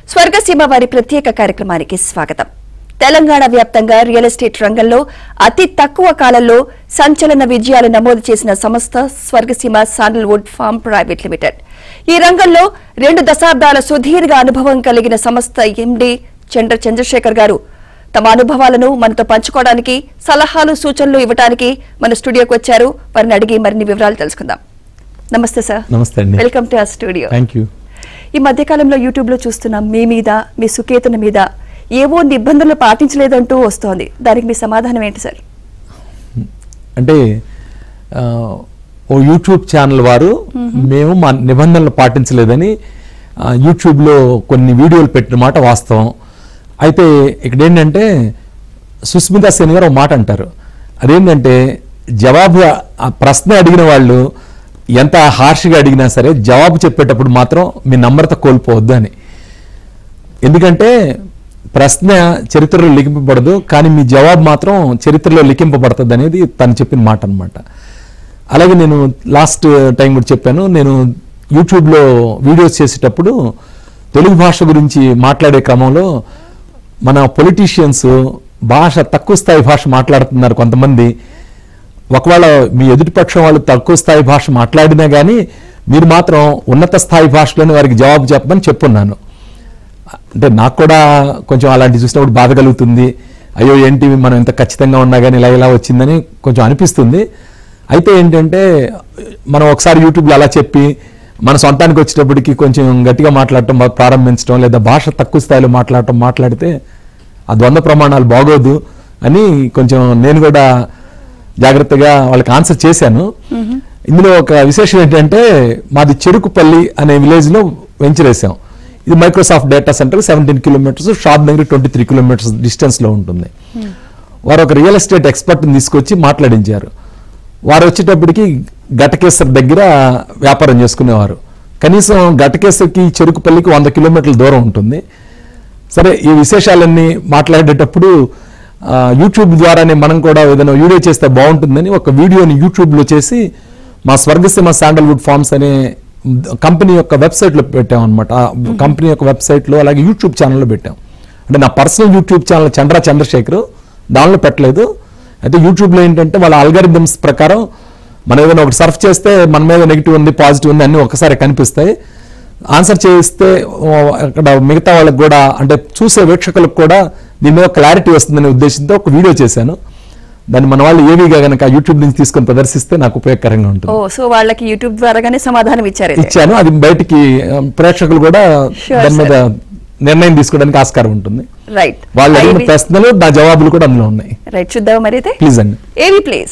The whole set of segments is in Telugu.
స్వర్గసీమ వారి ప్రత్యేక కార్యక్రమానికి స్వాగతం తెలంగాణ వ్యాప్తంగా రియల్ ఎస్టేట్ రంగంలో అతి తక్కువ కాలంలో సంచలన విజయాలు నమోదు చేసిన సంస్థ Swargaseema sandalwood farm private limited ఈ రంగంలో రెండు దశాబ్దాల సుదీర్ఘ అనుభవం కలిగిన సంస్థ ఎండీ చంద్ర చంద్రశేఖర్ గారు తమ అనుభవాలను మనతో పంచుకోవడానికి సలహాలు సూచనలు ఇవ్వడానికి మన స్టూడియోకి వచ్చారు వారిని అడిగి మరిన్ని వివరాలు తెలుసుకుందాం నమస్తే సార్ నమస్తే అండి welcome to our studio thank you ఈ మధ్యకాలంలో యూట్యూబ్ లో చూస్తున్నాం మీ మీద మీ సుకేతన మీద ఏవో నిబంధనలు పాటించలేదంటూ వస్తోంది దానికి మీ సమాధానం ఏంటి సార్ అంటే ఆ, ఓ యూట్యూబ్ ఛానల్ వారు మేము మా నిబంధనలు పాటించలేదని ఆ, యూట్యూబ్లో కొన్ని వీడియోలు పెట్టిన మాట వాస్తవం అయితే ఇక్కడ ఏంటంటే సుస్మితా సేన్ గారు ఒక మాట అంటారు అదేంటంటే జవాబు ఆ ప్రశ్న అడిగిన వాళ్ళు ఎంత హార్ష్గా అడిగినా సరే జవాబు చెప్పేటప్పుడు మాత్రం మీ నమ్రత కోల్పోవద్దు అని ఎందుకంటే ప్రశ్న చరిత్రలో లిఖింపబడదు కానీ మీ జవాబు మాత్రం చరిత్రలో లిఖింపబడుతుంది అనేది తను చెప్పిన మాట అనమాట అలాగే నేను లాస్ట్ టైం కూడా చెప్పాను నేను యూట్యూబ్లో వీడియోస్ చేసేటప్పుడు తెలుగు భాష గురించి మాట్లాడే క్రమంలో మన పొలిటీషియన్స్ భాష తక్కువ స్థాయి భాష మాట్లాడుతున్నారు కొంతమంది ఒకవేళ మీ ఎదుటిపక్షం వాళ్ళు తక్కువ స్థాయి భాష మాట్లాడినా కానీ మీరు మాత్రం ఉన్నత స్థాయి భాషలోనే వారికి జవాబు చెప్పమని చెప్పున్నాను అంటే నాకు కూడా కొంచెం అలాంటి చూసినప్పుడు బాధ కలుగుతుంది అయ్యో ఏంటి మనం ఇంత ఖచ్చితంగా ఉన్నా కానీ ఇలా ఇలా వచ్చిందని కొంచెం అనిపిస్తుంది అయితే ఏంటంటే మనం ఒకసారి యూట్యూబ్లో అలా చెప్పి మన సొంతానికి వచ్చేటప్పటికి కొంచెం గట్టిగా మాట్లాడటం బా- ప్రారంభించడం లేదా భాష తక్కువ స్థాయిలో మాట్లాడటం మాట్లాడితే ఆ ద్వంద్వ ప్రమాణాలు బాగోదు అని కొంచెం నేను కూడా జాగ్రత్తగా వాళ్ళకి ఆన్సర్ చేశాను ఇందులో ఒక విశేషం ఏంటంటే మాది చెరుకుపల్లి అనే విలేజ్ లో వెంచర్ వేసాం ఇది Microsoft data centre seventeen kilometres Shadnagar twenty three kilometres distance లో ఉంటుంది వారు ఒక రియల్ ఎస్టేట్ ఎక్స్పర్ట్ని తీసుకొచ్చి మాట్లాడించారు వారు వచ్చేటప్పటికి ఘటకేశ్వర్ దగ్గర వ్యాపారం చేసుకునేవారు కనీసం ఘటకేశ్వర్కి చెరుకుపల్లికి వంద కిలోమీటర్ల దూరం ఉంటుంది సరే ఈ విశేషాలన్నీ మాట్లాడేటప్పుడు ఆ, యూట్యూబ్ ద్వారానే మనం కూడా ఏదైనా వీడియో చేస్తే బాగుంటుందని ఒక వీడియోని యూట్యూబ్లో చేసి మా స్వర్గసీమ శాండల్వుడ్ ఫార్మ్స్ అనే కంపెనీ యొక్క వెబ్సైట్లో పెట్టాం అనమాట ఆ కంపెనీ యొక్క వెబ్సైట్లో అలాగే యూట్యూబ్ ఛానల్లో పెట్టాం అంటే నా personal YouTube channel Chandra Chandrashekar దానిలో పెట్టలేదు అయితే యూట్యూబ్లో ఏంటంటే వాళ్ళ అల్గారిథమ్స్ ప్రకారం మనం ఏదైనా ఒకటి సర్ఫ్ చేస్తే మన మీద నెగిటివ్ ఉంది పాజిటివ్ ఉంది అన్ని ఒకసారి కనిపిస్తాయి ఆన్సర్ చేయిస్తే ఓ, అక్కడ మిగతా వాళ్ళకి కూడా అంటే చూసే వీక్షకులకు కూడా దీని మీద క్లారిటీ వస్తుందనే ఉద్దేశంతో ఒక వీడియో చేశాను దాన్ని మన వాళ్ళు ఏవీగా కనుక యూట్యూబ్ నుంచి తీసుకొని ప్రదర్శిస్తే నాకు ఉపయోగకరంగా ఉంటుంది ఓ సో వాళ్ళకి యూట్యూబ్ ద్వారాగానే సమాధానం ఇచ్చారు అయితే. ఇచ్చాను అది బయటికి ఆ, ప్రేక్షకులు కూడా Sure, దాని మీద నిర్ణయం తీసుకోవడానికి ఆస్కారం ఉంటుంది రైట్ వాళ్ళు అడిగిన ఏవి- ప్రశ్నలు నా జవాబులు కూడా అందులో ఉన్నాయి రైట్ చూద్దాం మరి అయితే ప్లీజ్ అండి ఏవి ప్లీజ్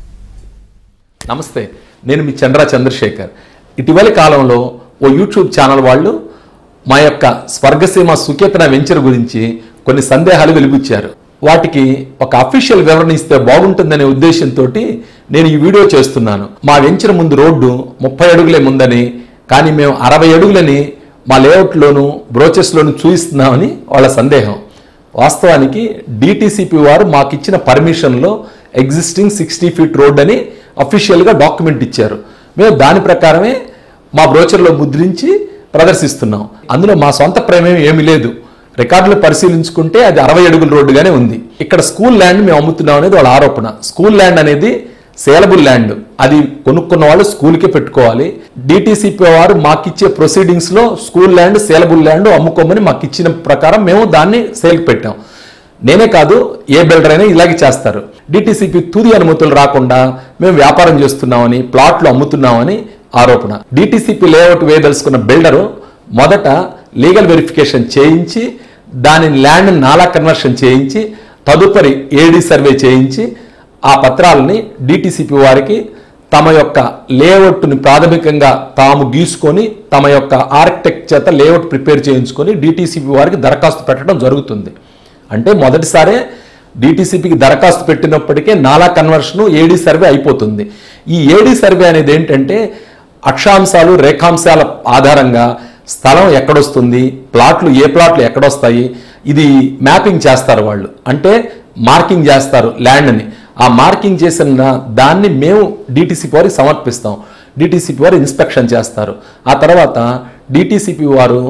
నమస్తే నేను మీ చంద్ర చంద్రశేఖర్ ఇటీవలి కాలంలో ఓ యూట్యూబ్ ఛానల్ వాళ్ళు మా యొక్క స్వర్గసీమ సుకేతన వెంచర్ గురించి కొన్ని సందేహాలు వెలిబుచ్చారు వాటికి ఒక అఫీషియల్ వివరణ ఇస్తే బాగుంటుందనే ఉద్దేశంతో నేను ఈ వీడియో చేస్తున్నాను మా వెంచర్ ముందు రోడ్డు ముప్పై అడుగులే ముందని కానీ మేము అరవై అడుగులని మా లేఅవుట్లోను బ్రోచెస్లోను చూపిస్తున్నామని వాళ్ళ సందేహం వాస్తవానికి డిటిసిపి వారు మాకు ఇచ్చిన పర్మిషన్లో ఎగ్జిస్టింగ్ సిక్స్టీ ఫీట్ రోడ్ అని అఫీషియల్గా డాక్యుమెంట్ ఇచ్చారు మేము దాని ప్రకారమే మా బ్రోచర్లో ముద్రించి ప్రదర్శిస్తున్నాం అందులో మా సొంత ప్రమేయం ఏమీ లేదు రికార్డులు పరిశీలించుకుంటే అది అరవై అడుగుల రోడ్డుగానే ఉంది ఇక్కడ స్కూల్ ల్యాండ్ మేము అమ్ముతున్నాం అనేది వాళ్ళ ఆరోపణ స్కూల్ ల్యాండ్ అనేది సేలబుల్ ల్యాండ్ అది కొనుక్కున్న వాళ్ళు స్కూల్కే పెట్టుకోవాలి డిటిసిపి వారు మాకిచ్చే ప్రొసీడింగ్స్ లో స్కూల్ ల్యాండ్ సేలబుల్ ల్యాండ్ అమ్ముకోమని మాకు ఇచ్చిన ప్రకారం మేము దాన్ని సేల్కి పెట్టాం నేనే కాదు ఏ బిల్డర్ అయినా ఇలాగే చేస్తారు డిటిసిపి తుది అనుమతులు రాకుండా మేము వ్యాపారం చేస్తున్నామని ప్లాట్లు అమ్ముతున్నామని ఆరోపణ డిటిసిపి లేఅవుట్ వేయదలుచుకున్న బిల్డరు మొదట లీగల్ వెరిఫికేషన్ చేయించి దాని ల్యాండ్ నాలా కన్వర్షన్ చేయించి తదుపరి ఏడీ సర్వే చేయించి ఆ పత్రాలని డిటిసిపి వారికి తమ యొక్క లేఅవుట్ని ప్రాథమికంగా తాము గీసుకొని తమ యొక్క ఆర్కిటెక్ట్ చేత లేఅవుట్ ప్రిపేర్ చేయించుకొని డిటిసిపి వారికి దరఖాస్తు పెట్టడం జరుగుతుంది అంటే మొదటిసారే డిటిసిపికి దరఖాస్తు పెట్టినప్పటికే నాలా కన్వర్షన్ ఏడీ సర్వే అయిపోతుంది ఈ ఏడీ సర్వే అనేది ఏంటంటే అక్షాంశాలు రేఖాంశాల ఆధారంగా స్థలం ఎక్కడొస్తుంది ప్లాట్లు ఏ ప్లాట్లు ఎక్కడొస్తాయి ఇది మ్యాపింగ్ చేస్తారు వాళ్ళు అంటే మార్కింగ్ చేస్తారు ల్యాండ్ని ఆ మార్కింగ్ చేసిన దాన్ని మేము డిటిసిపి వారికి సమర్పిస్తాం డిటిసిపి వారు ఇన్స్పెక్షన్ చేస్తారు ఆ తర్వాత డిటిసిపి వారు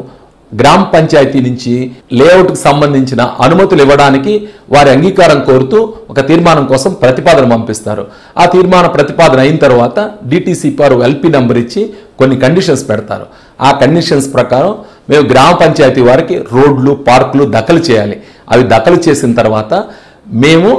గ్రామ పంచాయతీ నుంచి లేఅవుట్కి సంబంధించిన అనుమతులు ఇవ్వడానికి వారి అంగీకారం కోరుతూ ఒక తీర్మానం కోసం ప్రతిపాదన పంపిస్తారు ఆ తీర్మాన ప్రతిపాదన అయిన తర్వాత డిటిసి వారు ఎల్పి నంబర్ ఇచ్చి కొన్ని కండిషన్స్ పెడతారు ఆ కండిషన్స్ ప్రకారం మేము గ్రామ పంచాయతీ వారికి రోడ్లు పార్కులు దఖలు చేయాలి అవి దఖలు చేసిన తర్వాత మేము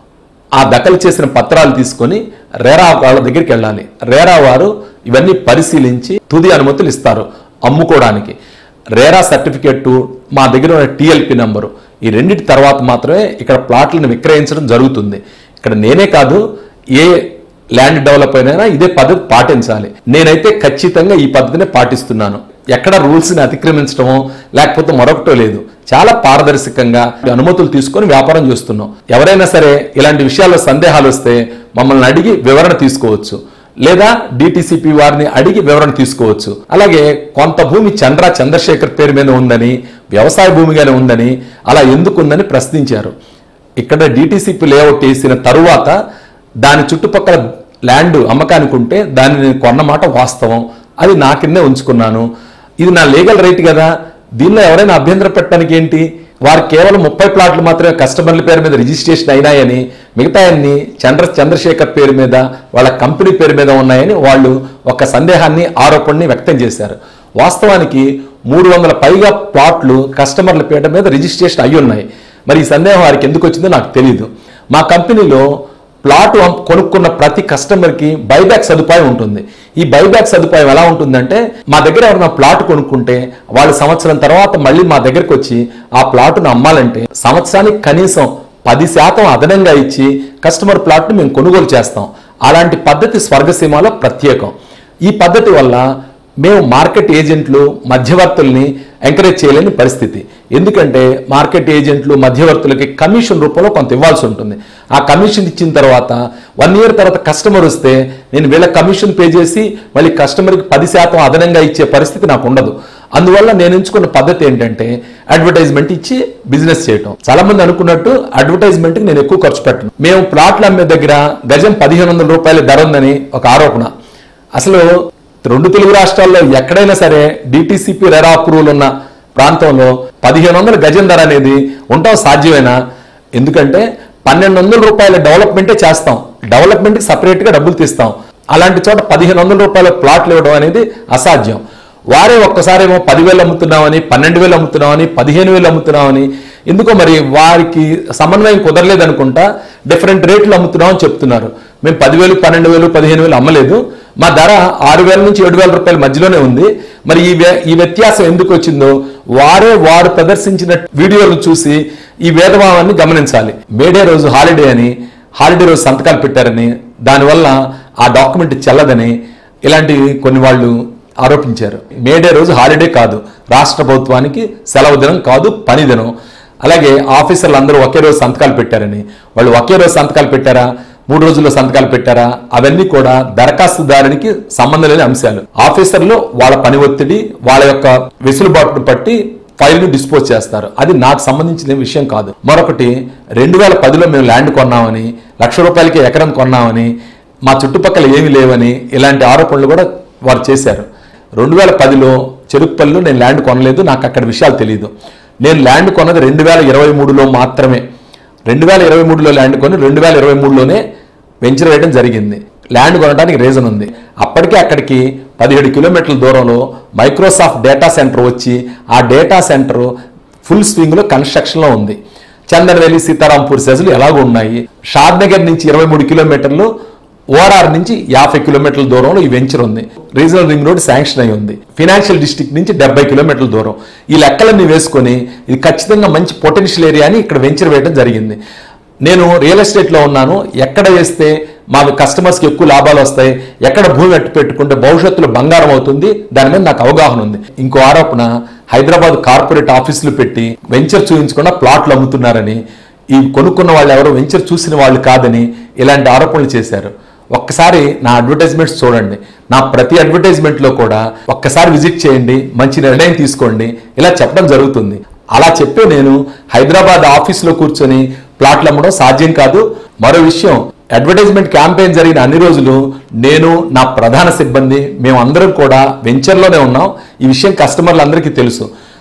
ఆ దఖలు చేసిన పత్రాలు తీసుకొని రేరా వాళ్ళ దగ్గరికి వెళ్ళాలి రేరా వారు ఇవన్నీ పరిశీలించి తుది అనుమతులు ఇస్తారు అమ్ముకోవడానికి రేరా సర్టిఫికెట్ మా దగ్గర ఉన్న టిఎల్పి నంబరు ఈ రెండింటి తర్వాత మాత్రమే ఇక్కడ ప్లాట్లను విక్రయించడం జరుగుతుంది ఇక్కడ నేనే కాదు ఏ ల్యాండ్ డెవలప్ అయినా ఇదే పద్ధతి పాటించాలి నేనైతే ఖచ్చితంగా ఈ పద్ధతిని పాటిస్తున్నాను ఎక్కడ రూల్స్ ని అతిక్రమించడమో లేకపోతే మరొకటో లేదు చాలా పారదర్శకంగా అనుమతులు తీసుకొని వ్యాపారం చేస్తున్నాం ఎవరైనా సరే ఇలాంటి విషయాల్లో సందేహాలు వస్తే మమ్మల్ని అడిగి వివరణ తీసుకోవచ్చు లేదా డిటిసిపి వారిని అడిగి వివరణ తీసుకోవచ్చు అలాగే కొంత భూమి చంద్ర చంద్రశేఖర్ పేరు మీద ఉందని వ్యవసాయ భూమిగానే ఉందని అలా ఎందుకు ఉందని ప్రశ్నించారు ఇక్కడ డిటిసిపి లేఅవుట్ వేసిన తరువాత దాని చుట్టుపక్కల ల్యాండ్ అమ్మకానికి ఉంటే దాన్ని నేను కొన్నమాట వాస్తవం అది నా కిందే ఉంచుకున్నాను ఇది నా లీగల్ రైట్ కదా దీనిలో ఎవరైనా అభ్యంతరం పెట్టడానికి ఏంటి వారు కేవలం ముప్పై ప్లాట్లు మాత్రమే కస్టమర్ల పేరు మీద రిజిస్ట్రేషన్ అయినాయని మిగతా అన్ని చంద్ర చంద్రశేఖర్ పేరు మీద వాళ్ళ కంపెనీ పేరు మీద ఉన్నాయని వాళ్ళు ఒక సందేహాన్ని ఆరోపణని వ్యక్తం చేశారు వాస్తవానికి మూడు వందల పైగా ప్లాట్లు కస్టమర్ల పేరు మీద రిజిస్ట్రేషన్ అయి ఉన్నాయి మరి ఈ సందేహం వారికి ఎందుకు వచ్చిందో నాకు తెలియదు మా కంపెనీలో ప్లాట్ అమ్- కొనుక్కున్న ప్రతి కస్టమర్కి బైబ్యాక్ సదుపాయం ఉంటుంది ఈ బైబ్యాక్ సదుపాయం ఎలా ఉంటుందంటే మా దగ్గర ఎవరైనా ప్లాట్ కొనుక్కుంటే వాళ్ళు సంవత్సరం తర్వాత మళ్ళీ మా దగ్గరకు వచ్చి ఆ ప్లాట్ను అమ్మాలంటే సంవత్సరానికి కనీసం పది శాతం అదనంగా ఇచ్చి కస్టమర్ ప్లాట్ను మేము కొనుగోలు చేస్తాం అలాంటి పద్ధతి స్వర్గసీమలో ప్రత్యేకం ఈ పద్ధతి వల్ల మేము మార్కెట్ ఏజెంట్లు మధ్యవర్తుల్ని ఎంకరేజ్ చేయలేని పరిస్థితి ఎందుకంటే మార్కెట్ ఏజెంట్లు మధ్యవర్తులకి కమిషన్ రూపంలో కొంత ఇవ్వాల్సి ఉంటుంది ఆ కమిషన్ ఇచ్చిన తర్వాత వన్ ఇయర్ తర్వాత కస్టమర్ వస్తే నేను వీళ్ళ కమిషన్ పే చేసి మళ్ళీ కస్టమర్కి పది శాతం అదనంగా ఇచ్చే పరిస్థితి నాకు ఉండదు అందువల్ల నేను ఎంచుకున్న పద్ధతి ఏంటంటే అడ్వర్టైజ్మెంట్ ఇచ్చి బిజినెస్ చేయటం చాలా మంది అనుకున్నట్టు అడ్వర్టైజ్మెంట్కి నేను ఎక్కువ ఖర్చు పెట్టను మేము ప్లాట్ల అమ్మే దగ్గర గజం పదిహేను వందల రూపాయల ధర ఉందని ఒక ఆరోపణ అసలు రెండు తెలుగు రాష్ట్రాల్లో ఎక్కడైనా సరే డిటిసిపి రెరా అప్రూవల్ ఉన్న ప్రాంతంలో పదిహేను వందల గజం ధర అనేది ఉండటం సాధ్యమేనా ఎందుకంటే పన్నెండు వందల రూపాయల డెవలప్మెంటే చేస్తాం డెవలప్మెంట్కి సపరేట్గా డబ్బులు తీస్తాం అలాంటి చోట పదిహేను వందల రూపాయల ప్లాట్లు ఇవ్వడం అనేది అసాధ్యం వారే ఒక్కసారేమో పదివేలు అమ్ముతున్నామని పన్నెండు వేలు అమ్ముతున్నామని పదిహేను వేలు అమ్ముతున్నామని ఎందుకో మరి వారికి సమన్వయం కుదరలేదనుకుంటా డిఫరెంట్ రేట్లు అమ్ముతున్నామని చెప్తున్నారు మేము పదివేలు పన్నెండు వేలు పదిహేను వేలు అమ్మలేదు మా ధర ఆరు వేల నుంచి ఏడు వేల రూపాయల మధ్యలోనే ఉంది మరి ఈ వ్య- ఈ వ్యత్యాసం ఎందుకు వచ్చిందో వారే వారు ప్రదర్శించిన వీడియోలు చూసి ఈ భేదభావాన్ని గమనించాలి మేడే రోజు హాలిడే అని హాలిడే రోజు సంతకాలు పెట్టారని దానివల్ల ఆ డాక్యుమెంట్ చెల్లదని ఇలాంటివి కొన్ని వాళ్ళు ఆరోపించారు మేడే రోజు హాలిడే కాదు రాష్ట్ర ప్రభుత్వానికి సెలవు దినం కాదు పని దినం అలాగే ఆఫీసర్లు అందరూ ఒకే రోజు సంతకాలు పెట్టారని వాళ్ళు ఒకే రోజు సంతకాలు పెట్టారా మూడు రోజుల్లో సంతకాలు పెట్టారా అవన్నీ కూడా దరఖాస్తుదారునికి సంబంధం లేని అంశాలు ఆఫీసర్లు వాళ్ళ పని ఒత్తిడి వాళ్ళ యొక్క వెసులుబాటును బట్టి ఫైల్ ని డిస్పోజ్ చేస్తారు అది నాకు సంబంధించిన విషయం కాదు మరొకటి రెండు వేల పదిలో మేము ల్యాండ్ కొన్నామని లక్ష రూపాయలకి ఎకరం కొన్నామని మా చుట్టుపక్కల ఏమీ లేవని ఇలాంటి ఆరోపణలు కూడా వారు చేశారు రెండు వేల పదిలో చెరుకుపల్లిలో నేను ల్యాండ్ కొనలేదు నాకు అక్కడ విషయాలు తెలియదు నేను ల్యాండ్ కొన్నది రెండు వేల ఇరవై మూడులో మాత్రమే రెండు వేల ఇరవై మూడులో ల్యాండ్ కొని రెండు వేల ఇరవై మూడులోనే వెంచర్ వేయడం జరిగింది ల్యాండ్ కొనడానికి రీజన్ ఉంది అప్పటికే అక్కడికి పదిహేడు కిలోమీటర్ల దూరంలో మైక్రోసాఫ్ట్ డేటా సెంటర్ వచ్చి ఆ డేటా సెంటర్ ఫుల్ స్వింగ్లో కన్స్ట్రక్షన్లో ఉంది చందనవేలి సీతారాంపూర్ సెజలు ఎలాగో ఉన్నాయి షాద్ నగర్ నుంచి ఇరవై మూడు కిలోమీటర్లు ఓఆర్ఆర్ నుంచి యాభై కిలోమీటర్ల దూరంలో ఈ వెంచర్ ఉంది రీజనల్ రింగ్ రోడ్ శాంక్షన్ అయి ఉంది ఫినాన్షియల్ డిస్ట్రిక్ట్ నుంచి డెబ్బై కిలోమీటర్ల దూరం ఈ లెక్కలన్నీ వేసుకొని ఇది ఖచ్చితంగా మంచి పొటెన్షియల్ ఏరియా అని ఇక్కడ వెంచర్ వేయడం జరిగింది నేను రియల్ ఎస్టేట్లో ఉన్నాను ఎక్కడ వేస్తే మా కస్టమర్స్కి ఎక్కువ లాభాలు వస్తాయి ఎక్కడ భూమి అట్టు పెట్టుకుంటే భవిష్యత్తులో బంగారం అవుతుంది దాని మీద నాకు అవగాహన ఉంది ఇంకో ఆరోపణ హైదరాబాద్ కార్పొరేట్ ఆఫీసులు పెట్టి వెంచర్ చూపించకుండా ప్లాట్లు అమ్ముతున్నారని ఈ కొనుక్కున్న వాళ్ళు ఎవరో వెంచర్ చూసిన వాళ్ళు కాదని ఇలాంటి ఆరోపణలు చేశారు ఒక్కసారి నా అడ్వర్టైజ్మెంట్స్ చూడండి నా ప్రతి అడ్వర్టైజ్మెంట్లో కూడా ఒక్కసారి విజిట్ చేయండి మంచి నిర్ణయం తీసుకోండి ఇలా చెప్పడం జరుగుతుంది అలా చెప్పే నేను హైదరాబాద్ ఆఫీస్లో కూర్చొని ప్లాట్లు అమ్మడం సాధ్యం కాదు మరో విషయం అడ్వర్టైజ్మెంట్ క్యాంపెయిన్ జరిగిన అన్ని రోజులు నేను నా ప్రధాన సిబ్బంది మేమందరం కూడా వెంచర్లోనే ఉన్నాం ఈ విషయం కస్టమర్లందరికీ తెలుసు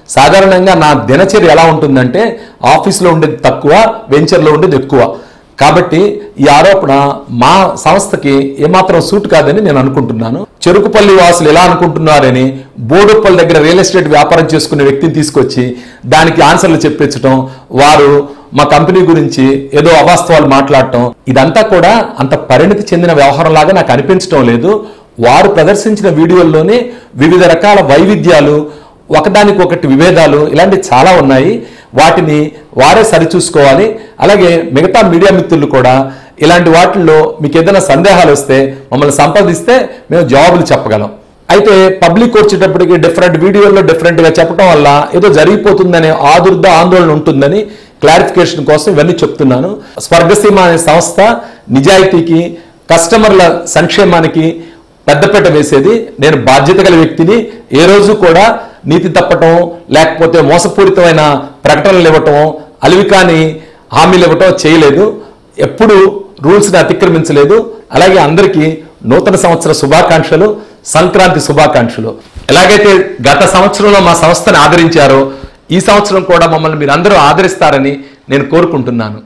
సాధారణంగా నా దినచర్య ఎలా ఉంటుందంటే ఆఫీస్లో ఉండేది తక్కువ వెంచర్లో ఉండేది ఎక్కువ కాబట్టి ఈ ఆరోపణ మా సంస్థకి ఏమాత్రం సూట్ కాదని నేను అనుకుంటున్నాను చెరుకుపల్లి వాసులు ఎలా అనుకుంటున్నారని బోడుప్పల్ దగ్గర రియల్ ఎస్టేట్ వ్యాపారం చేసుకునే వ్యక్తిని తీసుకొచ్చి దానికి ఆన్సర్లు చెప్పించడం వారు మా కంపెనీ గురించి ఏదో అవాస్తవాలు మాట్లాడటం ఇదంతా కూడా అంత పరిణితి చెందిన వ్యవహారం లాగా నాకు అనిపించడం లేదు వారు ప్రదర్శించిన వీడియోల్లోనే వివిధ రకాల వైవిధ్యాలు ఒకదానికి ఒకటి విభేదాలు ఇలాంటివి చాలా ఉన్నాయి వాటిని వారే సరిచూసుకోవాలి అలాగే మిగతా మీడియా మిత్రులు కూడా ఇలాంటి వాటిల్లో మీకు ఏదైనా సందేహాలు వస్తే మమ్మల్ని సంప్రదిస్తే మేము జవాబులు చెప్పగలం అయితే పబ్లిక్ వచ్చేటప్పటికి డిఫరెంట్ వీడియోల్లో డిఫరెంట్ గా చెప్పడం వల్ల ఏదో జరిగిపోతుందనే ఆదుర్ద ఆందోళన ఉంటుందని క్లారిఫికేషన్ కోసం ఇవన్నీ చెప్తున్నాను స్వర్గసీమ అనే సంస్థ నిజాయితీకి కస్టమర్ల సంక్షేమానికి పెద్దపీట వేసేది నేను బాధ్యత గల వ్యక్తిని ఏ రోజు కూడా నీతి తప్పటం లేకపోతే మోసపూరితమైన ప్రకటనలు ఇవ్వటం అలివికాని హామీలు ఇవ్వటం చేయలేదు ఎప్పుడు రూల్స్ని అతిక్రమించలేదు అలాగే అందరికీ నూతన సంవత్సర శుభాకాంక్షలు సంక్రాంతి శుభాకాంక్షలు ఎలాగైతే గత సంవత్సరంలో మా సంస్థను ఆదరించారో ఈ సంవత్సరం కూడా మమ్మల్ని మీరు అందరూ ఆదరిస్తారని నేను కోరుకుంటున్నాను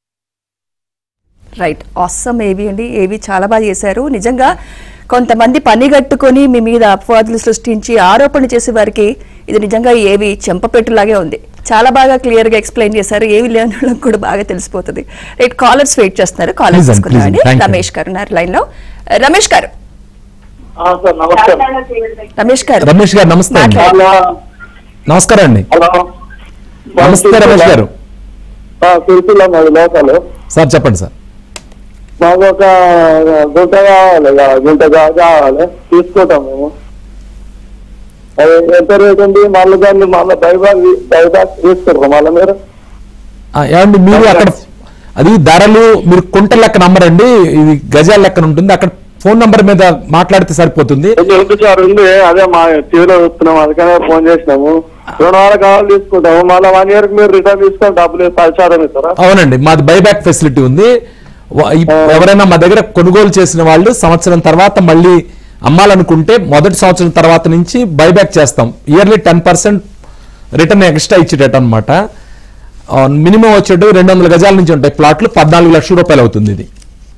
రైట్ ఆసమ్ ఏవి అండి ఏవి చాలా బాగా చేశారు నిజంగా కొంతమంది పనిగట్టుకొని మీ మీద అపవాదులు సృష్టించి ఆరోపణలు చేసే వారికి ఇది నిజంగా ఏవి చెంపపెట్టులాగే ఉంది చాలా బాగా క్లియర్ గా ఎక్స్ప్లెయిన్ చేశారు ఏవి లేని వాళ్ళకి కూడా బాగా తెలిసిపోతుంది రైట్ కాలర్స్ వెయిట్ చేస్తున్నారు కాలర్స్ Please, తీసుకున్నారండి please, thank you. రమేష్ గారు ఉన్నారు లైన్ లో రమేష్ గారు ఆ, సార్ నమస్కారం రమేష్ గారు రమేష్ గారు నమస్తే అండి మాట్లాడండి. హలో నమస్కారం అండి హలో నమస్తే రమేష్ గారు తిరుపతిలో మాది లోకల్ సార్ చెప్పండి సార్ మాకు ఒక గుంట కావాలి ఇక గుంట కా- కావాలి తీసుకుంటాం మేము అది ఎంత రేట్ ఉంది మళ్ళీ దాన్ని మళ్ళీ బైబాక్ బైబాక్ తీసుకుంటాం మళ్ళీ మీరు ఆ, ఏమండి మీరు అక్కడ అది ధరలు మీరు కుంటల లెక్కన నమ్మరండి ఇది గజాల లెక్కన ఉంటుంది అక్కడ ఫోన్ నంబర్ మీద మాట్లాడితే సరిపోతుంది ఉంది, ఉంది సార్ ఉంది అదే మా టీవీలో చూస్తున్నాం అందుకనే ఫోన్ చేసినాము రెండు వారాలు కావాలి తీసుకుంటాము మళ్ళీ వన్ ఇయర్ మీరు రిటర్న్ తీసుకొని డబ్బులు పరిచారం ఇస్తారా అవునండి మాది బైబ్యాక్ ఫెసిలిటీ ఉంది వ- ఇప్- ఎవరైనా మా దగ్గర కొనుగోలు చేసిన వాళ్ళు సంవత్సరం తర్వాత మళ్ళీ అమ్మాలనుకుంటే మొదటి సంవత్సరం తర్వాత నుంచి బైబ్యాక్ చేస్తాం yearly ten percent return extra ఇచ్చేటట్టు అనమాట మినిమం వచ్చేటు రెండు వందల గజాల నుంచి ఉంటాయి ప్లాట్లు పద్నాలుగు లక్షల రూపాయలు అవుతుంది ఇది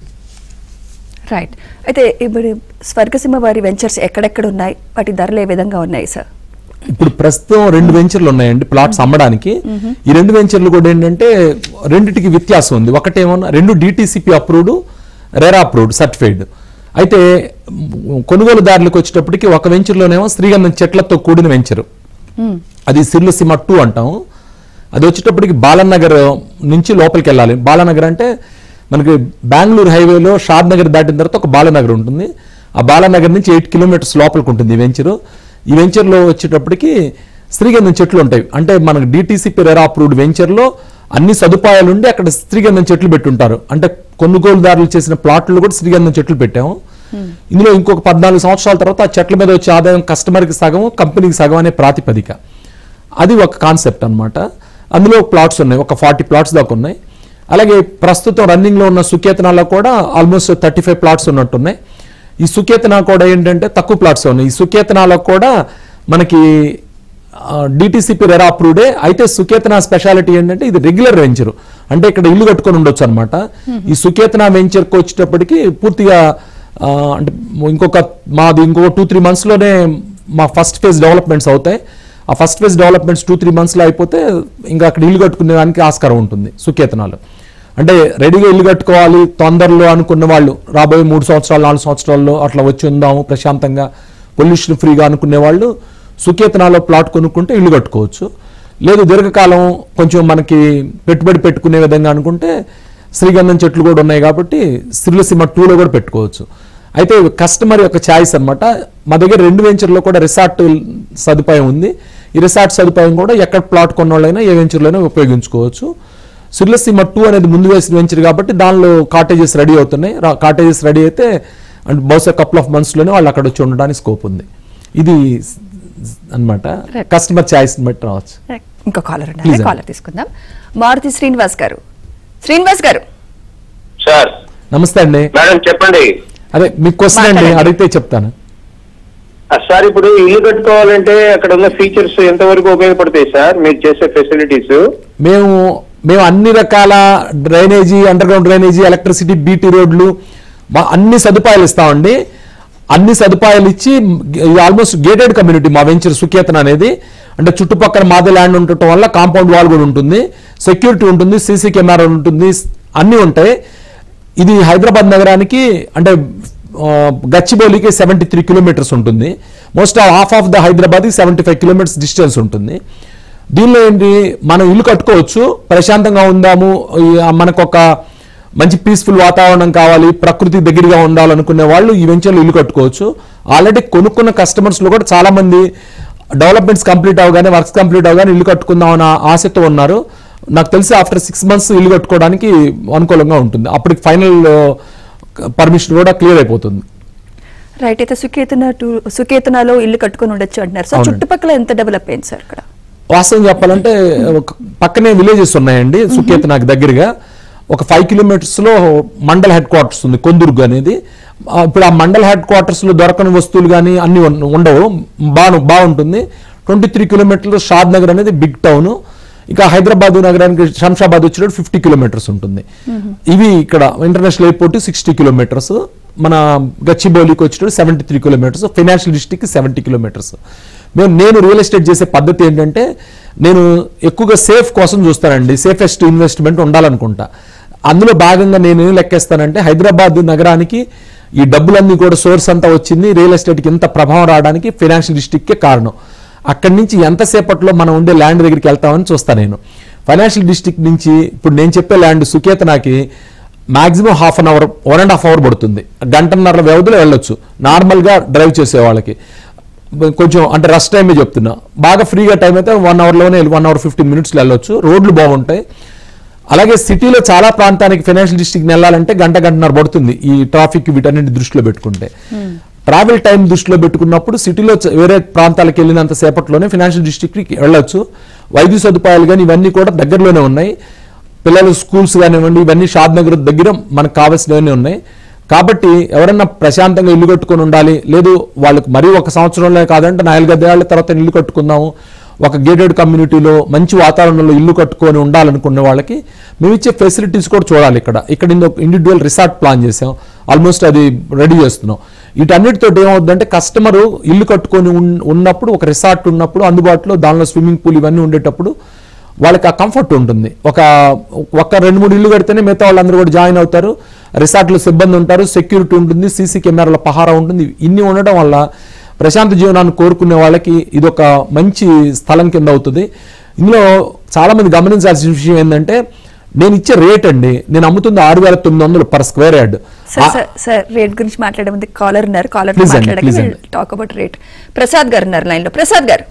రైట్ అయితే ఇప్పుడు స్వర్గసీమ వారి వెంచర్స్ ఎక్కడెక్కడ ఉన్నాయి వాటి ధరలు ఏ విధంగా ఉన్నాయి సార్ ఇప్పుడు ప్రస్తుతం రెండు వెంచర్లు ఉన్నాయండి ప్లాట్స్ అమ్మడానికి ఈ రెండు వెంచర్లు కూడా ఏంటంటే రెండిటికి వ్యత్యాసం ఉంది ఒకటేమో రెండు DTCP approved RERA approved certified అయితే మ్, కొనుగోలుదారులకు వచ్చేటప్పటికి ఒక వెంచర్లోనేమో శ్రీగంధం చెట్లతో కూడిన వెంచరు అది సిర్లు సిమ టూ అంటాం అది వచ్చేటప్పటికి బాలనగర్ నుంచి లోపలికి వెళ్ళాలి బాలనగర్ అంటే మనకి బెంగళూరు హైవేలో షాద్ నగర్ దాటిన తర్వాత ఒక బాలనగర్ ఉంటుంది ఆ బాలనగర్ నుంచి ఎయిట్ కిలోమీటర్స్ లోపలికి ఉంటుంది ఈ వెంచరు ఈ వెంచర్లో వచ్చేటప్పటికి శ్రీగంధం చెట్లు ఉంటాయి అంటే మనకు డిటీసీపీ రెరా అప్రూవ్డ్ వెంచర్లో అన్ని సదుపాయాలు ఉండి అక్కడ శ్రీగంధం చెట్లు పెట్టుంటారు అంటే కొనుగోలుదారులు చేసిన ప్లాట్లు కూడా శ్రీగంధం చెట్లు పెట్టాము ఇందులో ఇంకొక పద్నాలుగు సంవత్సరాల తర్వాత ఆ చెట్ల మీద వచ్చే ఆదాయం కస్టమర్కి సగం కంపెనీకి సగం అనే ప్రాతిపదిక అది ఒక కాన్సెప్ట్ అన్నమాట అందులో ప్లాట్స్ ఉన్నాయి ఒక ఫార్టీ ప్లాట్స్ దాకా ఉన్నాయి అలాగే ప్రస్తుతం రన్నింగ్లో ఉన్న సుకేతనాలో కూడా ఆల్మోస్ట్ థర్టీ ఫైవ్ ప్లాట్స్ ఉన్నట్టున్నాయి ఈ సుకేతనా కూడా ఏంటంటే తక్కువ ప్లాట్స్ ఉన్నాయి ఈ సుకేతనాలో కూడా మనకి డిటిసిపి రెరా అప్రూవ్డే అయితే సుకేతన స్పెషాలిటీ ఏంటంటే ఇది రెగ్యులర్ వెంచర్ అంటే ఇక్కడ ఇల్లు కట్టుకొని ఉండొచ్చు అనమాట ఈ సుకేతన వెంచర్కి వచ్చేటప్పటికి పూర్తిగా ఆ, అంటే ఇంకొక మాది ఇంకొక టూ త్రీ మంత్స్లోనే మా ఫస్ట్ ఫేజ్ డెవలప్మెంట్స్ అవుతాయి ఆ first phase developments two three మంత్స్లో అయిపోతే ఇంకా అక్కడ ఇల్లు కట్టుకునే దానికి ఆస్కారం ఉంటుంది సుకేతనాలు అంటే రెడీగా ఇల్లు కట్టుకోవాలి తొందరలో అనుకున్న వాళ్ళు రాబోయే మూడు సంవత్సరాలు నాలుగు సంవత్సరాల్లో అట్లా వచ్చి ఉందాము ప్రశాంతంగా పొల్యూషన్ ఫ్రీగా అనుకునే వాళ్ళు సుకేతనాలో ప్లాట్ కొనుక్కుంటే ఇల్లు కట్టుకోవచ్చు లేదు దీర్ఘకాలం కొంచెం మనకి పెట్టుబడి పెట్టుకునే విధంగా అనుకుంటే శ్రీగంధం చెట్లు కూడా ఉన్నాయి కాబట్టి సిర్లసీమ టూలో కూడా పెట్టుకోవచ్చు అయితే కస్టమర్ యొక్క ఛాయిస్ అన్నమాట మా దగ్గర రెండు వెంచర్లో కూడా రిసార్ట్ సదుపాయం ఉంది ఈ రిసార్ట్ సదుపాయం కూడా ఎక్కడ ప్లాట్ కొన్నోళ్ళైనా ఏ వెంచర్లోనే ఉపయోగించుకోవచ్చు సిర్లసీమ టూ అనేది ముందు వేసిన వెంచర్ కాబట్టి దానిలో కాటేజెస్ రెడీ అవుతున్నాయి కాటేజెస్ రెడీ అయితే అండ్ బహుశా కపుల్ ఆఫ్ మంత్స్లోనే వాళ్ళు అక్కడ వచ్చి ఉండడానికి స్కోప్ ఉంది ఇది అన్నమాట Right. కస్టమర్ ఛాయిస్ బట్టి రావచ్చు ఇంకో కాలర్ ఉన్నారు Please, కాలర్ తీసుకుందాం మారుతి శ్రీనివాస్ గారు శ్రీనివాస్ గారు సార్ నమస్తే అండి మేడం చెప్పండి అదే మీకు క్వశ్చన్ అండి మాట్లాడండి. అడిగితే చెప్తాను ఆ, సార్ ఇప్పుడు ఇల్లు కట్టుకోవాలంటే అక్కడ ఉన్న ఫీచర్స్ ఎంతవరకు ఉపయోగపడతాయి సార్ మీరు చేసే ఫెసిలిటీస్ మేము మేము అన్ని రకాల drainage underground drainage electricity BT రోడ్లు మా అన్ని సదుపాయాలు ఇస్తామండి అన్ని సదుపాయాలు ఇచ్చి ఆల్మోస్ట్ గేటెడ్ కమ్యూనిటీ మా వెంచర్ సుకేతన్ అనేది అంటే చుట్టుపక్కల మాదే ల్యాండ్ ఉండటం వల్ల కాంపౌండ్ వాల్ కూడా ఉంటుంది సెక్యూరిటీ ఉంటుంది సీసీ కెమెరా ఉంటుంది అన్నీ ఉంటాయి ఇది హైదరాబాద్ నగరానికి అంటే ఆ, గచ్చిబౌలికి సెవెంటీ త్రీ కిలోమీటర్స్ ఉంటుంది మోస్ట్ హాఫ్ ఆఫ్ ద హైదరాబాద్కి సెవెంటీ ఫైవ్ కిలోమీటర్స్ డిస్టెన్స్ ఉంటుంది దీనిలో ఏంటి మనం ఇల్లు కట్టుకోవచ్చు ప్రశాంతంగా ఉందాము ఈ, మనకు ఒక మంచి పీస్ఫుల్ వాతావరణం కావాలి ప్రకృతి దగ్గరగా ఉండాలనుకునే వాళ్ళు ఈ వెంచర్లో ఇల్లు కట్టుకోవచ్చు ఆల్రెడీ కొనుక్కున్న కస్టమర్స్లో కూడా చాలా మంది డెవలప్మెంట్స్ కంప్లీట్ అవగానే వర్క్స్ కంప్లీట్ అవగానే ఇల్లు కట్టుకుందాం అన్న ఆశతో ఉన్నారు నాకు తెలిసి ఆఫ్టర్ సిక్స్ మంత్స్ ఇల్లు కట్టుకోవడానికి అనుకూలంగా ఉంటుంది అప్పటికి ఫైనల్ పర్మిషన్ కూడా క్లియర్ అయిపోతుంది రైట్ అయితే సుకేతన టు సుకేతనలో ఇల్లు కట్టుకొని ఉండొచ్చు అంటున్నారు సో అవునండి. చుట్టుపక్కల ఎంత డెవలప్ అయింది సార్ ఇక్కడ వాస్తవం చెప్పాలంటే ఒక పక్కనే విలేజెస్ ఉన్నాయండి సుకేత్ నాకు దగ్గరగా ఒక ఫైవ్ కిలోమీటర్స్ లో మండల్ హెడ్ క్వార్టర్స్ ఉంది కొందుర్గు అనేది ఆ, ఇప్పుడు ఆ మండల్ హెడ్ క్వార్టర్స్ లో దొరకని వస్తువులు కానీ అన్ని ఉన్- ఉండవు బాగు బాగుంటుంది ట్వంటీ త్రీ కిలోమీటర్లు షాద్ నగర్ అనేది బిగ్ టౌన్ ఇక హైదరాబాద్ నగరానికి శంషాబాద్ వచ్చేటప్పుడు ఫిఫ్టీ కిలోమీటర్స్ ఉంటుంది ఇవి ఇక్కడ ఇంటర్నేషనల్ ఎయిర్పోర్ట్ సిక్స్టీ కిలోమీటర్స్ మన గచ్చిబౌలికి వచ్చేటప్పుడు seventy three kilometres financial district seventy kilometres మేము నేను రియల్ ఎస్టేట్ చేసే పద్ధతి ఏంటంటే నేను ఎక్కువగా సేఫ్ కోసం చూస్తానండి సేఫెస్ట్ ఇన్వెస్ట్మెంట్ ఉండాలనుకుంటా అందులో భాగంగా నేను ఏం లెక్కేస్తానంటే హైదరాబాద్ నగరానికి ఈ డబ్బులన్నీ కూడా సోర్స్ అంతా వచ్చింది రియల్ ఎస్టేట్కి ఇంత ప్రభావం రావడానికి ఫైనాన్షియల్ డిస్ట్రిక్టే కారణం అక్కడి నుంచి ఎంతసేపట్లో మనం ఉండే ల్యాండ్ దగ్గరికి వెళ్తామని చూస్తా నేను ఫైనాన్షియల్ డిస్ట్రిక్ట్ నుంచి ఇప్పుడు నేను చెప్పే ల్యాండ్ సుకేతనాకి maximum half an hour one and half hour పడుతుంది గంటన్నర వ్యవధిలో వెళ్ళొచ్చు నార్మల్గా డ్రైవ్ చేసే వాళ్ళకి కొంచెం అంటే రష్ టైమే చెప్తున్నా బాగా ఫ్రీగా టైం అయితే వన్ అవర్లోనే వన్ అవర్ ఫిఫ్టీన్ మినిట్స్లో వెళ్ళొచ్చు రోడ్లు బాగుంటాయి అలాగే సిటీలో చాలా ప్రాంతానికి ఫైనాన్షియల్ డిస్ట్రిక్ట్ వెళ్ళాలంటే గంట గంటన్నర పడుతుంది ఈ ట్రాఫిక్ వీటన్నిటి దృష్టిలో పెట్టుకుంటే ట్రావెల్ టైం దృష్టిలో పెట్టుకున్నప్పుడు సిటీలో చ- వేరే ప్రాంతాలకు వెళ్ళినంత సేపట్లోనే ఫైనాన్షియల్ డిస్ట్రిక్ట్కి వెళ్ళొచ్చు వైద్య సదుపాయాలు కానీ ఇవన్నీ కూడా దగ్గరలోనే ఉన్నాయి పిల్లలు స్కూల్స్ కానివ్వండి ఇవన్నీ షాద్ నగర్ దగ్గర మనకు కావాల్సినవన్నీ ఉన్నాయి కాబట్టి ఎవరన్నా ప్రశాంతంగా ఇల్లు కట్టుకొని ఉండాలి లేదు వాళ్ళకి మరీ ఒక సంవత్సరంలో కాదంటే నాలుగైదేళ్ల తర్వాత ఇల్లు కట్టుకుందాము ఒక గేటెడ్ కమ్యూనిటీలో మంచి వాతావరణంలో ఇల్లు కట్టుకొని ఉండాలనుకునే వాళ్ళకి మేము ఇచ్చే ఫెసిలిటీస్ కూడా చూడాలి ఇక్కడ ఇక్కడ ఇండివిజువల్ రిసార్ట్ ప్లాన్ చేసాం ఆల్మోస్ట్ అది రెడీ చేస్తున్నాం వీటన్నిటితో ఏమవుతుందంటే కస్టమర్ ఇల్లు కట్టుకొని ఉన్- ఉన్నప్పుడు ఒక రిసార్ట్ ఉన్నప్పుడు అందుబాటులో దానిలో స్విమ్మింగ్ పూల్ ఇవన్నీ ఉండేటప్పుడు వాళ్ళకి ఆ కంఫర్ట్ ఉంటుంది ఒక ఒక రెండు మూడు ఇల్లు కడితేనే మిగతా వాళ్ళందరూ కూడా జాయిన్ అవుతారు రిసార్ట్లో సిబ్బంది ఉంటారు సెక్యూరిటీ ఉంటుంది సీసీ కెమెరాల పహారా ఉంటుంది ఇన్ని ఉండడం వల్ల ప్రశాంత జీవనాన్ని కోరుకునే వాళ్ళకి ఇది ఒక మంచి స్థలం కింద అవుతుంది ఇందులో చాలా మంది గమనించాల్సిన విషయం ఏంటంటే నేను ఇచ్చే రేట్ అండి నేను అమ్ముతుంది ఆరు వేల తొమ్మిది వందలు per square yard sir sir sir rate గురించి మాట్లాడే ముందు కాలర్ ఉన్నారు కాలర్ Please అండి, మాట్లాడక please అండి. టాక్ అబౌట్ రేట్ ప్రసాద్ గారు ఉన్నారు లైన్ లో ప్రసాద్ గారు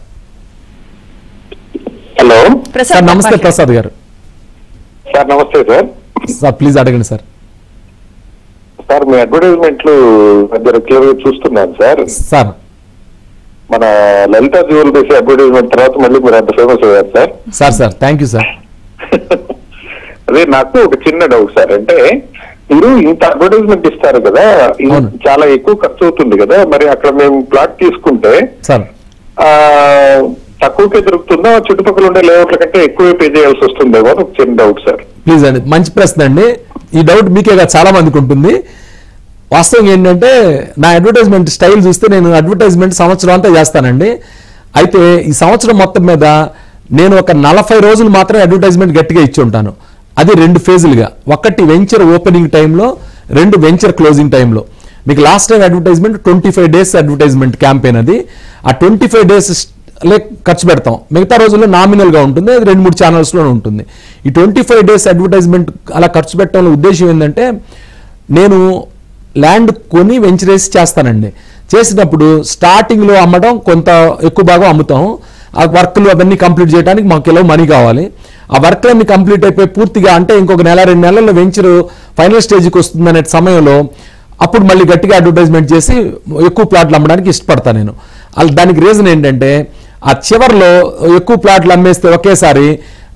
హలో సార్ నమస్తే మాట్లాడండి. ప్రసాద్ గారు సార్ నమస్తే సార్ సార్ ప్లీజ్ అడగండి సార్ సార్ మీ అడ్వర్టైజ్మెంట్లు మధ్య రెగ్యులర్ గా చూస్తున్నాను సార్ సార్ మన లలిత జ్యువెలరీస్ అడ్వర్టైజ్మెంట్ తర్వాత మళ్ళీ మీరు అంత ఫేమస్ అయ్యారు sir sir sir thank you sir అదే నాకు ఒక చిన్న డౌట్ సార్ అంటే మీరు ఇంత అడ్వర్టైజ్మెంట్ ఇస్తారు కదా ఇది అవును. చాలా ఎక్కువ ఖర్చు అవుతుంది కదా మరి అక్కడ మేము ప్లాట్ తీసుకుంటే సార్ ఆ తక్కువకే దొరుకుతుందా చుట్టుపక్కల ఉండే లేఅవుట్ల కంటే ఎక్కువే పే చేయాల్సి వస్తుందేమో అని ఒక చిన్న డౌట్ సార్ ప్లీజ్ అండి మంచి ప్రశ్న అండి ఈ డౌట్ మీకే కాదు చాలా మందికి ఉంటుంది వాస్తవం ఏంటంటే నా అడ్వర్టైజ్మెంట్ స్టైల్ చూస్తే నేను అడ్వర్టైజ్మెంట్ సంవత్సరం అంతా చేస్తానండి అయితే ఈ సంవత్సరం మొత్తం మీద నేను ఒక నలభై రోజులు మాత్రం అడ్వర్టైజ్మెంట్ గట్టిగా ఇచ్చి ఉంటాను అది రెండు ఫేజులుగా ఒకటి వెంచర్ ఓపెనింగ్ టైంలో రెండు వెంచర్ క్లోజింగ్ టైంలో మీకు last time advertisement twenty five days advertisement campaign అది ఆ ట్వంటీ ఫైవ్ డేస్ లే ఖర్చు పెడతాం మిగతా రోజుల్లో నామినల్ గా ఉంటుంది అది రెండు మూడు ఛానల్స్ లో ఉంటుంది ఈ ట్వంటీ ఫైవ్ డేస్ అడ్వర్టైజ్మెంట్ అలా ఖర్చు పెట్టడంలో ఉద్దేశం ఏంటంటే నేను ల్యాండ్ కొని వెంచరేసి చేస్తానండి చేసినప్పుడు స్టార్టింగ్ లో అమ్మడం కొంత ఎక్కువ భాగం అమ్ముతాం ఆ వర్క్లు అవన్నీ కంప్లీట్ చేయడానికి మాకు కిలో మనీ కావాలి ఆ వర్క్లన్నీ కంప్లీట్ అయిపోయి పూర్తిగా అంటే ఇంకొక నెల రెండు నెలల్లో వెంచర్ ఫైనల్ స్టేజ్కి వస్తుందనే సమయంలో అప్పుడు మళ్ళీ గట్టిగా అడ్వర్టైజ్మెంట్ చేసి ఎక్కువ ప్లాట్లు అమ్మడానికి ఇష్టపడతాను నేను అలా దానికి రీజన్ ఏంటంటే ఆ చివర్లో ఎక్కువ ప్లాట్లు అమ్మేస్తే ఒకేసారి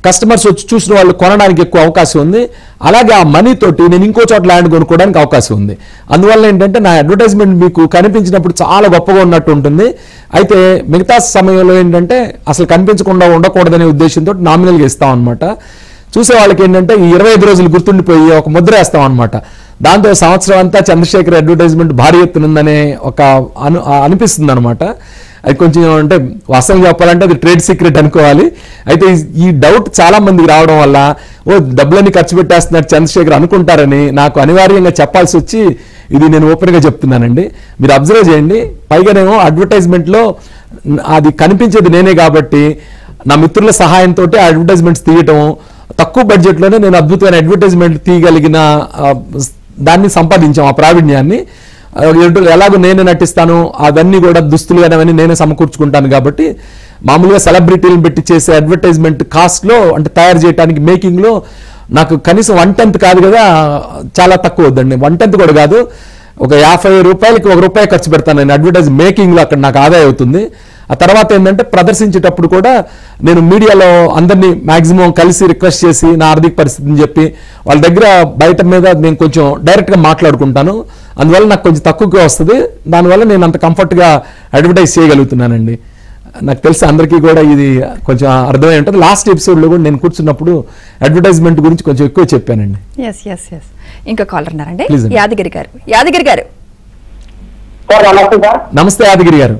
కస్టమర్స్ వచ్చి చూసిన వాళ్ళు కొనడానికి ఎక్కువ అవకాశం ఉంది అలాగే ఆ మనీ తోటి నేను ఇంకో చోట ల్యాండ్ కొనుక్కోవడానికి అవకాశం ఉంది అందువల్ల ఏంటంటే నా అడ్వర్టైజ్మెంట్ మీకు కనిపించినప్పుడు చాలా గొప్పగా ఉన్నట్టు ఉంటుంది అయితే మిగతా సమయంలో ఏంటంటే అసలు కనిపించకుండా ఉండకూడదనే ఉద్దేశంతో నామినల్గా ఇస్తాం అనమాట చూసే వాళ్ళకి ఏంటంటే ఈ ఇరవై ఐదు రోజులు గుర్తుండిపోయి ఒక ముద్ర వేస్తాం అనమాట దాంతో సంవత్సరం అంతా చంద్రశేఖర్ అడ్వర్టైజ్మెంట్ భారీ ఎత్తున ఉందనే ఒక అను అనిపిస్తుంది అనమాట అది కొంచెం అంటే వాస్తవం చెప్పాలంటే అది ట్రేడ్ సీక్రెట్ అనుకోవాలి అయితే ఈ- ఈ డౌట్ చాలా మందికి రావడం వల్ల ఓ డబ్బులన్నీ ఖర్చు పెట్టేస్తున్నారు చంద్రశేఖర్ అనుకుంటారని నాకు అనివార్యంగా చెప్పాల్సి వచ్చి ఇది నేను ఓపెన్గా చెప్తున్నానండి మీరు అబ్జర్వ్ చేయండి పైగానేమో అడ్వర్టైజ్మెంట్లో అది కనిపించేది నేనే కాబట్టి నా మిత్రుల సహాయంతో అడ్వర్టైజ్మెంట్స్ తీయటం తక్కువ బడ్జెట్లోనే నేను అద్భుతమైన అడ్వర్టైజ్మెంట్ తీయగలిగిన ఆ, దాన్ని సంపాదించాం ఆ ప్రావీణ్యాన్ని ఆ, ఎటు- ఎలాగో నేనే నటిస్తాను అవన్నీ కూడా దుస్తులు కానీ అవన్నీ నేనే సమకూర్చుకుంటాను కాబట్టి మామూలుగా సెలబ్రిటీలను పెట్టి చేసే అడ్వర్టైజ్మెంట్ కాస్ట్లో అంటే తయారు చేయడానికి మేకింగ్లో నాకు కనీసం వన్ టెన్త్ కాదు కదా చాలా తక్కువ వద్దండి వన్ టెన్త్ కూడా కాదు ఒక యాభై రూపాయలకి ఒక రూపాయి ఖర్చు పెడతాను నేను అడ్వర్టైజ్ మేకింగ్లో అక్కడ నాకు ఆదాయం అవుతుంది ఆ తర్వాత ఏంటంటే ప్రదర్శించేటప్పుడు కూడా నేను మీడియాలో అందరినీ మాక్సిమం కలిసి రిక్వెస్ట్ చేసి నా ఆర్థిక పరిస్థితిని చెప్పి వాళ్ళ దగ్గర బయట మీద నేను కొంచెం డైరెక్ట్గా మాట్లాడుకుంటాను అందువల్ల నాకు కొంచెం తక్కువగా వస్తుంది దానివల్ల నేను అంత కంఫర్ట్గా అడ్వర్టైజ్ చేయగలుగుతున్నానండి నాకు తెలిసి అందరికీ కూడా ఇది కొంచెం అర్థమై ఉంటుంది లాస్ట్ ఎపిసోడ్లో కూడా నేను కూర్చున్నప్పుడు అడ్వర్టైజ్మెంట్ గురించి కొంచెం ఎక్కువ చెప్పానండి ఎస్ ఎస్ ఎస్ ఇంకా కాలర్ ఉన్నారండి Please అండి. యాదగిరి గారు యాదగిరి గారు సార్ నమస్తే సార్ నమస్తే యాదగిరి గారు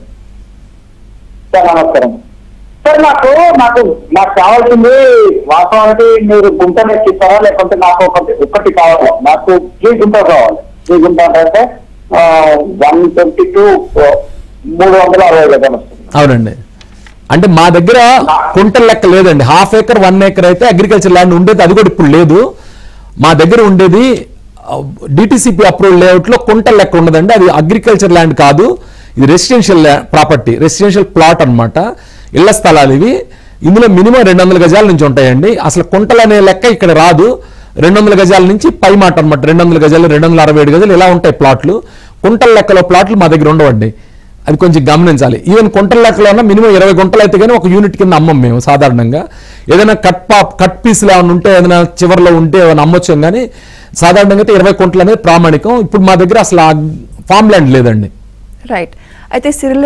సార్ నమస్కారం సార్ నాకు నాకు నాకు కావాల్సింది వాస్తవానికి మీరు గుంట ఇస్తారా లేకుంటే నాకు ఒకటి ఒకటి కావాలి నాకు త్రీ గుంట కావాలి త్రీ గుంట అంటే వన్ ట్వంటీ టూ మూడు వందల అరవై గజాలు వస్తుంది అవునండి అంటే మా దగ్గర కుంటల లెక్క లేదండి హాఫ్ ఏకర్ వన్ ఏకర్ అయితే అగ్రికల్చర్ ల్యాండ్ ఉండేది అది కూడా ఇప్పుడు లేదు మా దగ్గర ఉండేది డిటిసిపి అప్రూవల్ లేఅవుట్ లో కుంటల లెక్క ఉండదండి అది అగ్రికల్చర్ ల్యాండ్ కాదు ఇది రెసిడెన్షియల్ ప్రాపర్టీ రెసిడెన్షియల్ ప్లాట్ అన్నమాట ఇళ్ల స్థలాలు ఇవి ఇందులో మినిమం రెండు వందల గజాల నుంచి ఉంటాయండి అసలు కుంటలు అనే లెక్క ఇక్కడ రాదు రెండు వందల గజాల నుంచి పై మాట అనమాట రెండు వందల గజాలు రెండు వందల అరవై ఏడు గజాలు ఇలా ఉంటాయి ప్లాట్లు కుంటల లెక్కలో ప్లాట్లు మా దగ్గర ఉండవండి అది కొంచెం గమనించాలి ఈవెన్ గుంటల లెక్కలో ఉన్న మినిమం ఇరవై గుంటలు అయితే కానీ ఒక యూనిట్ కింద అమ్మం మేము సాధారణంగా ఏదైనా కట్ పా కట్ పీసులు ఏమైనా ఉంటే ఏదైనా చివరిలో ఉంటే ఏమైనా అమ్మొచ్చాం కానీ సాధారణంగా అయితే ఇరవై గుంటలు అనేది ప్రామాణికం ఇప్పుడు మా దగ్గర అసలు ఫామ్ ల్యాండ్ లేదండి రైట్ అయితే సిరిల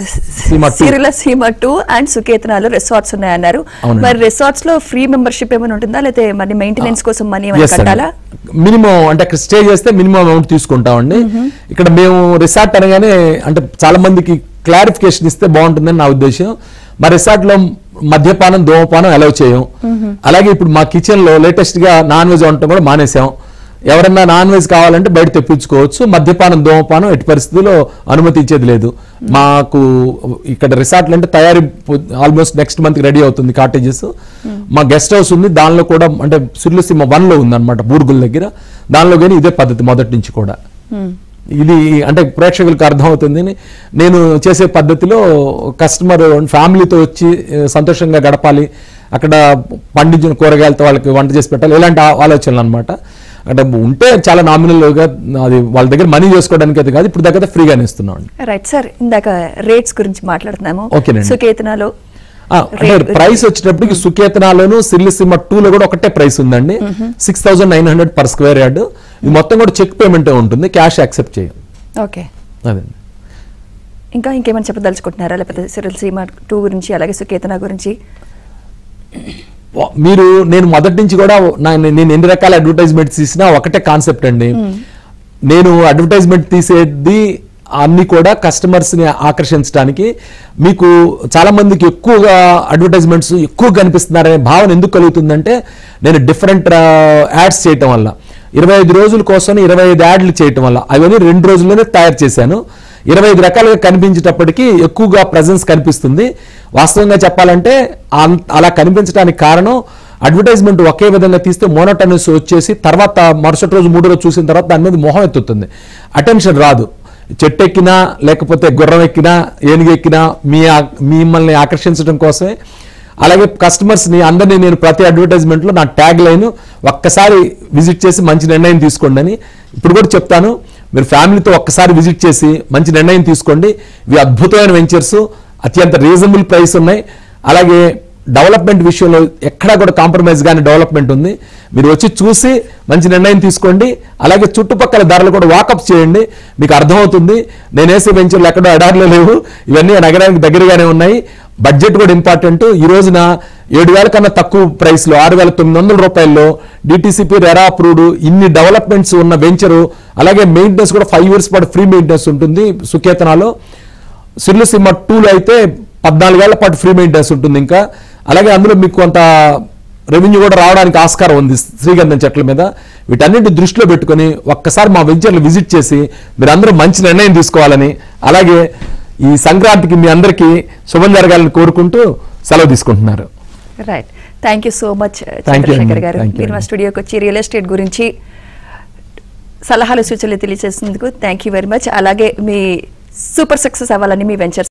సీమ two. సిరిల సీమ టూ అండ్ సుకేతనాలు రిసార్ట్స్ ఉన్నాయన్నారు అవునండి. మరి రిసార్ట్స్ లో ఫ్రీ మెంబర్షిప్ ఏమైనా ఉంటుందా లేకపోతే మరి మెయింటెనెన్స్ కోసం మనీ ఏమైనా Yes అండి. కట్టాలా మినిమం అంటే అక్కడ స్టే చేస్తే మినిమం అమౌంట్ తీసుకుంటామండి ఇక్కడ మేము రిసార్ట్ అనగానే అంటే చాలా మందికి క్లారిఫికేషన్ ఇస్తే బాగుంటుందని నా ఉద్దేశం మా రిసార్ట్ లో మద్యపానం ధూమపానం అలౌ చేయం అలాగే ఇప్పుడు మా కిచెన్ లో లేటెస్ట్ గా నాన్ వెజ్ వండటం కూడా మానేసాం ఎవరన్నా నాన్ వెజ్ కావాలంటే బయట తెప్పించుకోవచ్చు మద్యపానం ధూమపానం ఎట్టి పరిస్థితుల్లో అనుమతించేది లేదు మాకు ఇక్కడ రిసార్ట్లు అంటే తయారీ ఆల్మోస్ట్ నెక్స్ట్ మంత్ రెడీ అవుతుంది కాటేజెస్ మా గెస్ట్ హౌస్ ఉంది దానిలో కూడా అంటే సిర్లసీమ వన్ లో ఉంది అనమాట బూర్గుల దగ్గర దానిలో కానీ ఇదే పద్ధతి మొదటి నుంచి కూడా ఇది అంటే ప్రేక్షకులకు అర్థమవుతుంది నేను చేసే పద్ధతిలో కస్టమర్ ఫ్యామిలీతో వచ్చి ఏ, సంతోషంగా గడపాలి అక్కడ పండించిన కూరగాయలతో వాళ్ళకి వంట చేసి పెట్టాలి ఇలాంటి ఆ- ఆలోచనలు అనమాట అంటే ఉంటే చాలా నామినల్గా అది వాళ్ళ దగ్గర మనీ చేసుకోవడానికి అయితే కాదు ఇప్పుడు దగ్గర ఫ్రీగానే ఇస్తున్నాం అండి రైట్ సార్ ఇందాక రేట్స్ గురించి మాట్లాడుతున్నాము ఓకేనండి. సుకేతనాలో ఆ, అంటే Rate ప్రైస్ వచ్చేటప్పటికి సుకేతనాలోను సిర్లిసిమ టూలో కూడా ఒకటే ప్రైస్ ఉందండి six thousand nine hundred per square yard ఇది మొత్తం కూడా చెక్ పేమెంట్ ఉంటుంది క్యాష్ యాక్సెప్ట్ చేయం ఓకే అదండి ఇంకా ఇంకేమైనా చెప్పదలుచుకుంటున్నారా లేకపోతే సిరిల్ సీమ టూ గురించి అలాగే సుకేతన గురించి వా- మీరు నేను మొదటి నుంచి కూడా నా- నేను ఎన్ని రకాల అడ్వర్టైజ్మెంట్స్ తీసినా ఒకటే కాన్సెప్ట్ అండి నేను అడ్వర్టైజ్మెంట్ తీసేది అన్ని కూడా కస్టమర్స్ ని ఆకర్షించడానికి మీకు చాలా మందికి ఎక్కువగా అడ్వర్టైజ్మెంట్స్ ఎక్కువ కనిపిస్తున్నారనే భావన ఎందుకు కలుగుతుందంటే నేను డిఫరెంట్ యాడ్స్ చేయటం వల్ల ఇరవై ఐదు రోజుల కోసం ఇరవై ఐదు యాడ్లు చేయటం వల్ల అవన్నీ రెండు రోజుల్లోనే తయారు చేశాను ఇరవై ఐదు రకాలుగా కనిపించేటప్పటికి ఎక్కువగా ప్రజెన్స్ కనిపిస్తుంది వాస్తవంగా చెప్పాలంటే అం- అలా కనిపించడానికి కారణం అడ్వర్టైజ్మెంట్ ఒకే విధంగా తీస్తే మోనోటనస్ వచ్చేసి తర్వాత మరుసటి రోజు మూడో రోజు చూసిన తర్వాత దాని మీద మొహం ఎత్తుతుంది అటెన్షన్ రాదు చెట్టు ఎక్కినా లేకపోతే గుర్రం ఎక్కినా ఏనుగు ఎక్కినా మీ ఆ- మిమ్మల్ని ఆకర్షించడం కోసమే అలాగే కస్టమర్స్ ని అందరినీ నేను ప్రతి అడ్వర్టైజ్మెంట్ లో నా ట్యాగ్ లైన్ ఒక్కసారి విజిట్ చేసి మంచి నిర్ణయం తీసుకోండి అని ఇప్పుడు కూడా చెప్తాను మీరు ఫ్యామిలీతో ఒక్కసారి విజిట్ చేసి మంచి నిర్ణయం తీసుకోండి ఇవి అద్భుతమైన వెంచర్స్ అత్యంత రీజనబుల్ ప్రైస్ ఉన్నాయి అలాగే డెవలప్మెంట్ విషయంలో ఎక్కడా కూడా కాంప్రమైజ్ కానీ డెవలప్మెంట్ ఉంది మీరు వచ్చి చూసి మంచి నిర్ణయం తీసుకోండి అలాగే చుట్టుపక్కల ధరలు కూడా వాకప్ చేయండి మీకు అర్థమవుతుంది నేను వేసే వెంచర్లు ఎక్కడో ఎడారిలో లేవు ఇవన్నీ నగరానికి దగ్గరగానే ఉన్నాయి బడ్జెట్ కూడా ఇంపార్టెంట్ ఈ రోజున ఏడు వేల కన్నా తక్కువ ప్రైస్ లో ఆరు వేల తొమ్మిది వందల రూపాయల్లో డిటిసిపి రెరా అప్రూవ్డ్ ఇన్ని డెవలప్మెంట్స్ ఉన్న వెంచరు అలాగే మెయింటెనెన్స్ కూడా ఫైవ్ ఇయర్స్ పాటు ఫ్రీ మెయింటెనెన్స్ ఉంటుంది సుకేతనాలో సిర్లు సిమ్మ టూలో అయితే పద్నాలుగేళ్ల పాటు ఫ్రీ మెయింటెనెన్స్ ఉంటుంది ఇంకా అలాగే అందులో మీకు కొంత రెవెన్యూ కూడా రావడానికి ఆస్కారం ఉంది శ్రీగంధం చెట్ల మీద వీటన్నిటి దృష్టిలో పెట్టుకొని ఒక్కసారి మా వెంచర్లు విజిట్ చేసి మీరు అందరూ మంచి నిర్ణయం తీసుకోవాలని అలాగే ఈ సంక్రాంతికి మీ అందరికీ శుభం జరగాలని కోరుకుంటూ సెలవు తీసుకుంటున్నారు right thank you so much you Chandrashekar అండి. గారు Thank you మీరు మా అండి. స్టూడియోకి వచ్చి రియల్ ఎస్టేట్ గురించి సలహాలు సూచనలు తెలియజేసినందుకు థ్యాంక్ యూ వెరీ మచ్ అలాగే మీ సూపర్ సక్సెస్ అవ్వాలని మీ వెంచర్స్